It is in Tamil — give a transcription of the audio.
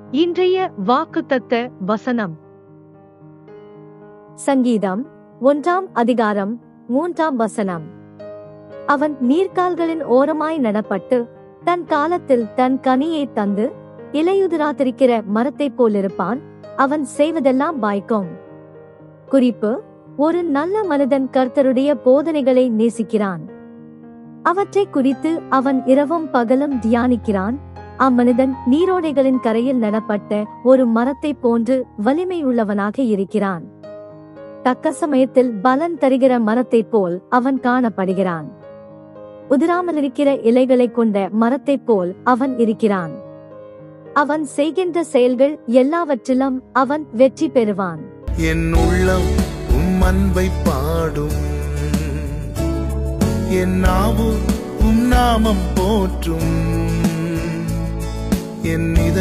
இன்றைய வாக்குத்தத்த வசனம் சங்கீதம் ஒன்றாம் அதிகாரம் மூன்றாம் வசனம் அவன் நீர்க்கால்களின் ஓரமாய் நடப்பட்டு தன் காலத்தில் தன் கனியை தந்து இலையுதிராதிருக்கிற மரத்தைப் போலிருப்பான் அவன் செய்வதெல்லாம் வாய்க்கும் குறிப்பு ஒரு நல்ல மனிதன் கர்த்தருடைய போதனைகளை நேசிக்கிறான் அவற்றை குறித்து அவன் இரவும் பகலும் தியானிக்கிறான் அம்மனிதன் நீரோடைகளின் கரையில் நடப்பட்ட ஒரு மரத்தைப் போன்று வலிமையுள்ளவனாக இருக்கிறான் தக்க சமயத்தில் பலன் தருகிற மரத்தைப் போல் அவன் காணப்படுகிறான் உதிராமலிருக்கிற இலைகளைக் கொண்ட மரத்தைப் போல் அவன் இருக்கிறான் அவன் செய்கின்ற செயல்கள் எல்லாவற்றிலும் அவன் வெற்றி பெறுவான் என் உள்ளம் உம் அன்பை பாடும் என் நாவு உம் நாமம் போற்றும் என் இத